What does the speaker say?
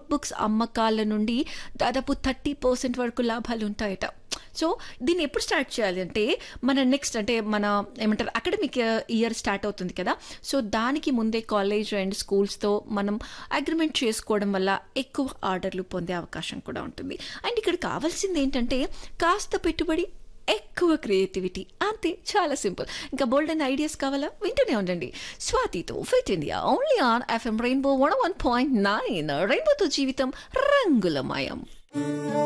work books అమ్మకాల నుండి దాదాపు థర్టీ పర్సెంట్ వరకు లాభాలు ఉంటాయట సో దీన్ని ఎప్పుడు స్టార్ట్ చేయాలి అంటే మన నెక్స్ట్ అంటే మన ఏమంటారు అకాడమిక్ ఇయర్ స్టార్ట్ అవుతుంది కదా సో దానికి ముందే కాలేజ్ అండ్ స్కూల్స్తో మనం అగ్రిమెంట్ చేసుకోవడం వల్ల ఎక్కువ ఆర్డర్లు పొందే అవకాశం కూడా ఉంటుంది అండ్ ఇక్కడ కావాల్సింది ఏంటంటే కాస్త పెట్టుబడి ఎక్కువ క్రియేటివిటీ అంతే చాలా సింపుల్ ఇంకా బోల్డ్ అండ్ ఐడియాస్ కావాలా వింటూనే ఉండండి స్వాతితో fit India only on FM rainbow one one point nine రెయిన్బోతో జీవితం రంగులమయం